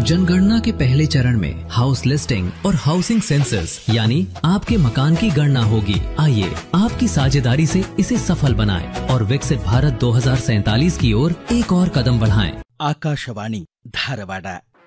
जनगणना के पहले चरण में हाउस लिस्टिंग और हाउसिंग सेंसस यानी आपके मकान की गणना होगी आइए आपकी साझेदारी से इसे सफल बनाएं और विकसित भारत दो की ओर एक और कदम बढ़ाएं। ಆಕಾಶವಾಣಿ ಧಾರವಾಡ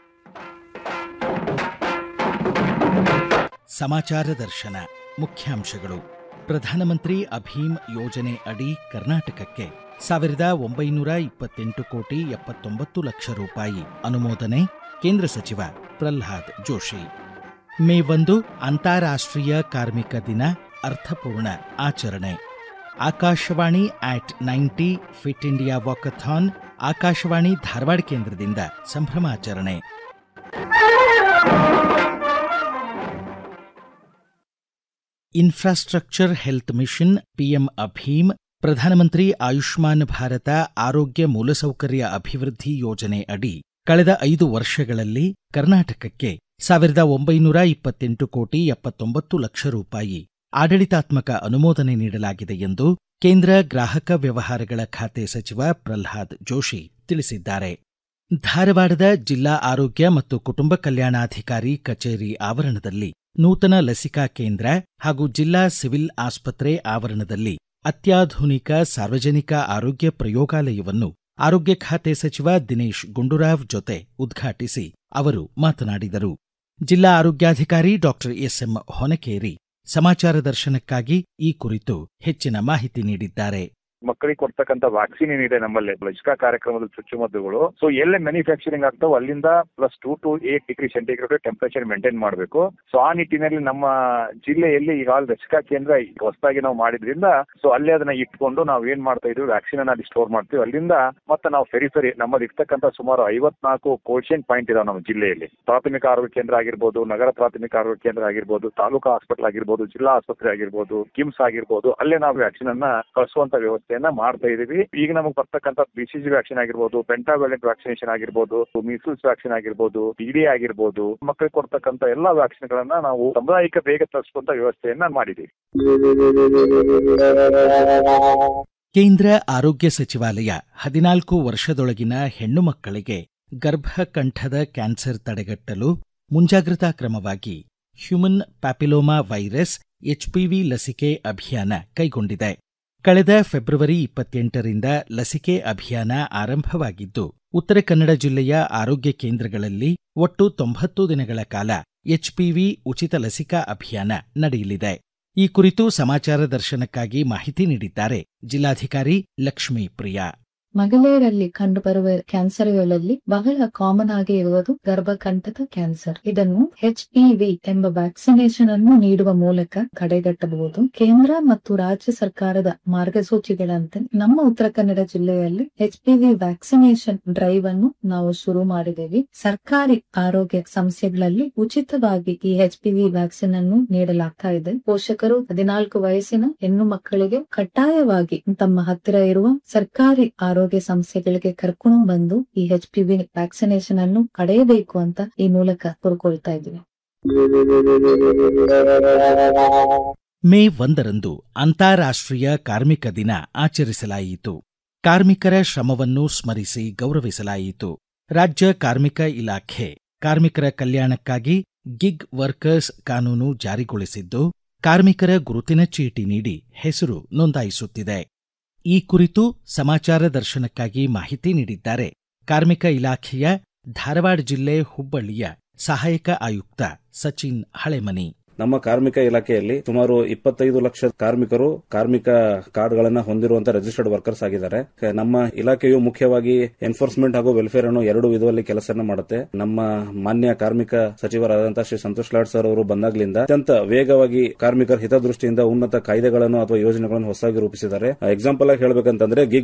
ಸಮಾಚಾರ ದರ್ಶನ ಮುಖ್ಯಾಂಶಗಳು ಪ್ರಧಾನಮಂತ್ರಿ ಅಭೀಮ್ ಯೋಜನೆ ಅಡಿ ಕರ್ನಾಟಕಕ್ಕೆ ಸಾವಿರದ ಒಂಬೈನೂರ ಇಪ್ಪತ್ತೆಂಟು ಕೋಟಿ ಎಪ್ಪತ್ತೊಂಬತ್ತು ಲಕ್ಷ ರೂಪಾಯಿ ಅನುಮೋದನೆ ಕೇಂದ್ರ ಸಚಿವ ಪ್ರಹ್ಲಾದ್ ಜೋಶಿ ಮೇ ಒಂದು ಅಂತಾರಾಷ್ಟ್ರೀಯ ಕಾರ್ಮಿಕ ದಿನ ಅರ್ಥಪೂರ್ಣ ಆಚರಣೆ Akashvani at ninety fit India walkathon Akashvani Dharwad ಕೇಂದ್ರದಿಂದ ಸಂಭ್ರಮಾಚರಣೆ ಇನ್ಫ್ರಾಸ್ಟ್ರಕ್ಚರ್ ಹೆಲ್ತ್ ಮಿಷನ್ ಪಿಎಂ ಅಭೀಮ್ ಪ್ರಧಾನಮಂತ್ರಿ ಆಯುಷ್ಮಾನ್ ಭಾರತ ಆರೋಗ್ಯ ಮೂಲಸೌಕರ್ಯ ಅಭಿವೃದ್ಧಿ ಯೋಜನೆ ಅಡಿ ಕಳೆದ ಐದು ವರ್ಷಗಳಲ್ಲಿ ಕರ್ನಾಟಕಕ್ಕೆ ಸಾವಿರದ ಒಂಬೈನೂರ ಇಪ್ಪತ್ತೆಂಟು ಕೋಟಿ ಎಪ್ಪತ್ತೊಂಬತ್ತು ಲಕ್ಷ ರೂಪಾಯಿ ಆಡಳಿತಾತ್ಮಕ ಅನುಮೋದನೆ ನೀಡಲಾಗಿದೆ ಎಂದು ಕೇಂದ್ರ ಗ್ರಾಹಕ ವ್ಯವಹಾರಗಳ ಖಾತೆ ಸಚಿವ ಪ್ರಹ್ಲಾದ್ ಜೋಶಿ ತಿಳಿಸಿದ್ದಾರೆ ಧಾರವಾಡದ ಜಿಲ್ಲಾ ಆರೋಗ್ಯ ಮತ್ತು ಕುಟುಂಬ ಕಲ್ಯಾಣಾಧಿಕಾರಿ ಕಚೇರಿ ಆವರಣದಲ್ಲಿ ನೂತನ ಲಸಿಕಾ ಕೇಂದ್ರ ಹಾಗೂ ಜಿಲ್ಲಾ ಸಿವಿಲ್ ಆಸ್ಪತ್ರೆ ಆವರಣದಲ್ಲಿ ಅತ್ಯಾಧುನಿಕ ಸಾರ್ವಜನಿಕ ಆರೋಗ್ಯ ಪ್ರಯೋಗಾಲಯವನ್ನು ಆರೋಗ್ಯ ಖಾತೆ ಸಚಿವ ದಿನೇಶ್ ಗುಂಡೂರಾವ್ ಜೊತೆ ಉದ್ಘಾಟಿಸಿ ಅವರು ಮಾತನಾಡಿದರು ಜಿಲ್ಲಾ ಆರೋಗ್ಯಾಧಿಕಾರಿ ಡಾಕ್ಟರ್ ಎಸ್ಎಂ ಹೊನಕೇರಿ ಸಮಾಚಾರ ದರ್ಶನಕ್ಕಾಗಿ ಈ ಕುರಿತು ಹೆಚ್ಚಿನ ಮಾಹಿತಿ ನೀಡಿದ್ದಾರೆ ಮಕ್ಕಳಿಗೆ ಕೊಡ್ತಕ್ಕಂತ ವ್ಯಾಕ್ಸಿನ್ ಏನಿದೆ ನಮ್ಮಲ್ಲಿ ಲಸಿಕಾ ಕಾರ್ಯಕ್ರಮದ ಚುಚ್ಚುಮದ್ದುಗಳು ಸೊ ಎಲ್ಲೇ ಮ್ಯಾನುಫ್ಯಾಕ್ಚರಿಂಗ್ ಆಗ್ತಾವ ಅಲ್ಲಿಂದ plus two to eight degree centigrade temperature maintain ಮಾಡಬೇಕು ಸೊ ಆ ನಿಟ್ಟಿನಲ್ಲಿ ನಮ್ಮ ಜಿಲ್ಲೆಯಲ್ಲಿ ಈಗ ಲಸಿಕಾ ಕೇಂದ್ರ ಈಗ ಹೊಸದಾಗಿ ನಾವು ಮಾಡಿದ್ರಿಂದ ಸೊ ಅಲ್ಲಿ ಅದನ್ನ ಇಟ್ಕೊಂಡು ನಾವು ಏನ್ ಮಾಡ್ತಾ ಇದ್ವಿ ವ್ಯಾಕ್ಸಿನ್ ಅನ್ನ ಅಲ್ಲಿ ಸ್ಟೋರ್ ಮಾಡ್ತೀವಿ ಅಲ್ಲಿಂದ ಮತ್ತೆ ನಾವು ಫೆರಿಫೆರಿ ನಮ್ಮಲ್ಲಿ ಇರ್ತಕ್ಕಂಥ ಸುಮಾರು ಐವತ್ನಾಲ್ಕು ಕೋಲ್ಡ್ ಪಾಯಿಂಟ್ ಇದಾವೆ ನಮ್ಮ ಜಿಲ್ಲೆಯಲ್ಲಿ ಪ್ರಾಥಮಿಕ ಆರೋಗ್ಯ ಕೇಂದ್ರ ಆಗಿರ್ಬೋದು ನಗರ ಪ್ರಾಥಮಿಕ ಆರೋಗ್ಯ ಕೇಂದ್ರ ಆಗಿರ್ಬೋದು ತಾಲೂಕು ಹಾಸ್ಪಿಟಲ್ ಆಗಿರ್ಬೋದು ಜಿಲ್ಲಾ ಆಸ್ಪತ್ರೆ ಆಗಿರ್ಬೋದು ಕಿಮ್ಸ್ ಆಗಿರ್ಬೋದು ಅಲ್ಲೇ ನಾವು ವ್ಯಾಕ್ಸಿನ್ ಅನ್ನ ಕಳಿಸುವಂತ ವ್ಯವಸ್ಥೆಯನ್ನ ಮಾಡ್ತಾ ಇದೀವಿ ಈಗ ನಮಗೆ ಬರ್ತಕ್ಕಂಥ ಬಿಸಿಜಿ ವ್ಯಾಕ್ಸಿನ್ ಆಗಿರ್ಬೋದು ಪೆಂಟಾವೆಲೆಂಟ್ ವ್ಯಾಕ್ಸಿನೇಷನ್ ಆಗಿರ್ಬೋದು ಮೀಸಲ್ಸ್ ವ್ಯಾಕ್ಸಿನ್ ಆಗಿರ್ಬೋದು ಡಿ ಆಗಿರ್ಬೋದು ಮಕ್ಕಳಿಗೆ ಕೊಡ್ತಕ್ಕಂಥ ಎಲ್ಲಾ ವ್ಯಾಕ್ಸಿನ್ ಗಳನ್ನ ನಾವು ಸಾಮುದಾಯಿಕ ಬೇಗ ತರಿಸುವಂತ ವ್ಯವಸ್ಥೆಯನ್ನ ಮಾಡಿದೀವಿ ಕೇಂದ್ರ ಆರೋಗ್ಯ ಸಚಿವಾಲಯ ಹದಿನಾಲ್ಕು ವರ್ಷದೊಳಗಿನ ಹೆಣ್ಣು ಮಕ್ಕಳಿಗೆ ಗರ್ಭಕಂಠದ ಕ್ಯಾನ್ಸರ್ ತಡೆಗಟ್ಟಲು ಮುಂಜಾಗ್ರತಾ ಕ್ರಮವಾಗಿ ಹ್ಯೂಮನ್ ಪ್ಯಾಪಿಲೋಮಾ ವೈರಸ್ ಎಚ್ಪಿವಿ ಲಸಿಕೆ ಅಭಿಯಾನ ಕೈಗೊಂಡಿದೆ ಕಳೆದ ಫೆಬ್ರವರಿ ಇಪ್ಪತ್ತೆಂಟರಿಂದ ಲಸಿಕೆ ಅಭಿಯಾನ ಆರಂಭವಾಗಿದ್ದು ಉತ್ತರ ಕನ್ನಡ ಜಿಲ್ಲೆಯ ಆರೋಗ್ಯ ಕೇಂದ್ರಗಳಲ್ಲಿ ಒಟ್ಟು ತೊಂಬತ್ತು ದಿನಗಳ ಕಾಲ ಎಚ್ಪಿವಿ ಉಚಿತ ಲಸಿಕಾ ಅಭಿಯಾನ ನಡೆಯಲಿದೆ ಈ ಕುರಿತು ಸಮಾಚಾರ ದರ್ಶನಕ್ಕಾಗಿ ಮಾಹಿತಿ ನೀಡಿದ್ದಾರೆ ಜಿಲ್ಲಾಧಿಕಾರಿ ಲಕ್ಷ್ಮೀ ಪ್ರಿಯಾ ಮಹಿಳೆಯರಲ್ಲಿ ಕಂಡುಬರುವ ಕ್ಯಾನ್ಸರ್ಗಳಲ್ಲಿ ಬಹಳ ಕಾಮನ್ ಆಗಿ ಇರುವುದು ಗರ್ಭಕಂಠದ ಕ್ಯಾನ್ಸರ್ ಇದನ್ನು ಎಚ್ ವಿ ಎಂಬ ವ್ಯಾಕ್ಸಿನೇಷನ್ ಅನ್ನು ನೀಡುವ ಮೂಲಕ ತಡೆಗಟ್ಟಬಹುದು ಕೇಂದ್ರ ಮತ್ತು ರಾಜ್ಯ ಸರ್ಕಾರದ ಮಾರ್ಗಸೂಚಿಗಳಂತೆ ನಮ್ಮ ಉತ್ತರ ಕನ್ನಡ ಜಿಲ್ಲೆಯಲ್ಲಿ ಎಚ್ ವಿ ವ್ಯಾಕ್ಸಿನೇಷನ್ ಡ್ರೈವ್ ಅನ್ನು ನಾವು ಶುರು ಮಾಡಿದ್ದೇವೆ ಸರ್ಕಾರಿ ಆರೋಗ್ಯ ಸಂಸ್ಥೆಗಳಲ್ಲಿ ಉಚಿತವಾಗಿ ಈ ಎಚ್ ವಿ ವ್ಯಾಕ್ಸಿನ್ ಅನ್ನು ನೀಡಲಾಗ್ತಾ ಇದೆ ಪೋಷಕರು ಹದಿನಾಲ್ಕು ವಯಸ್ಸಿನ ಹೆಣ್ಣು ಮಕ್ಕಳಿಗೆ ಕಡ್ಡಾಯವಾಗಿ ತಮ್ಮ ಹತ್ತಿರ ಇರುವ ಸರ್ಕಾರಿ ಆರೋಗ್ಯ ಸಂಸ್ಥೆಗಳಿಗೆ ಕರ್ಕೊಂಡು ಬಂದು ಈ ಎಚ್ ಪಿ ವಿ ವ್ಯಾಕ್ಸಿನೇಷನ್ ಅನ್ನು ಪಡೆಯಬೇಕು ಅಂತ ಈ ಮೂಲಕ ಕೋರ್ಕೊಳ್ತಾ ಇದ್ದೀವಿ ಮೇ ಒಂದರಂದು ಅಂತಾರಾಷ್ಟ್ರೀಯ ಕಾರ್ಮಿಕ ದಿನ ಆಚರಿಸಲಾಯಿತು ಕಾರ್ಮಿಕರ ಶ್ರಮವನ್ನು ಸ್ಮರಿಸಿ ಗೌರವಿಸಲಾಯಿತು ರಾಜ್ಯ ಕಾರ್ಮಿಕ ಇಲಾಖೆ ಕಾರ್ಮಿಕರ ಕಲ್ಯಾಣಕ್ಕಾಗಿ ಗಿಗ್ ವರ್ಕರ್ಸ್ ಕಾನೂನು ಜಾರಿಗೊಳಿಸಿದ್ದು ಕಾರ್ಮಿಕರ ಗುರುತಿನ ಚೀಟಿ ನೀಡಿ ಹೆಸರು ನೋಂದಾಯಿಸುತ್ತಿದೆ ಈ ಕುರಿತು ಸಮಾಚಾರ ದರ್ಶನಕ್ಕಾಗಿ ಮಾಹಿತಿ ನೀಡಿದ್ದಾರೆ ಕಾರ್ಮಿಕ ಇಲಾಖೆಯ ಧಾರವಾಡ ಜಿಲ್ಲೆ ಹುಬ್ಬಳ್ಳಿಯ ಸಹಾಯಕ ಆಯುಕ್ತ ಸಚಿನ್ ಹಳೆಮನಿ ನಮ್ಮ ಕಾರ್ಮಿಕ ಇಲಾಖೆಯಲ್ಲಿ ಸುಮಾರು ಇಪ್ಪತ್ತೈದು ಲಕ್ಷ ಕಾರ್ಮಿಕರು ಕಾರ್ಮಿಕ ಕಾರ್ಡ್ಗಳನ್ನ ಹೊಂದಿರುವಂತಹ ರಿಜಿಸ್ಟರ್ಡ್ ವರ್ಕರ್ಸ್ ಆಗಿದ್ದಾರೆ ನಮ್ಮ ಇಲಾಖೆಯು ಮುಖ್ಯವಾಗಿ ಎನ್ಫೋರ್ಸ್ಮೆಂಟ್ ಹಾಗೂ ವೆಲ್ಫೇರ್ ಅನ್ನು ಎರಡು ವಿಧದಲ್ಲಿ ಕೆಲಸ ಮಾಡುತ್ತೆ ನಮ್ಮ ಮಾನ್ಯ ಕಾರ್ಮಿಕ ಸಚಿವರಾದಂತಹ ಶ್ರೀ ಸಂತೋಷ್ ಲಾಡ್ ಸರ್ ಅವರು ಬಂದಾಗ್ಲಿಂದ ಅತ್ಯಂತ ವೇಗವಾಗಿ ಕಾರ್ಮಿಕರ ಹಿತದೃಷ್ಟಿಯಿಂದ ಉನ್ನತ ಕಾಯ್ದೆಗಳನ್ನು ಅಥವಾ ಯೋಜನೆಗಳನ್ನು ಹೊಸದಾಗಿ ರೂಪಿಸಿದ್ದಾರೆ ಎಕ್ಸಾಂಪಲ್ ಆಗಿ ಹೇಳಬೇಕಂತಂದ್ರೆ ಗಿಗ್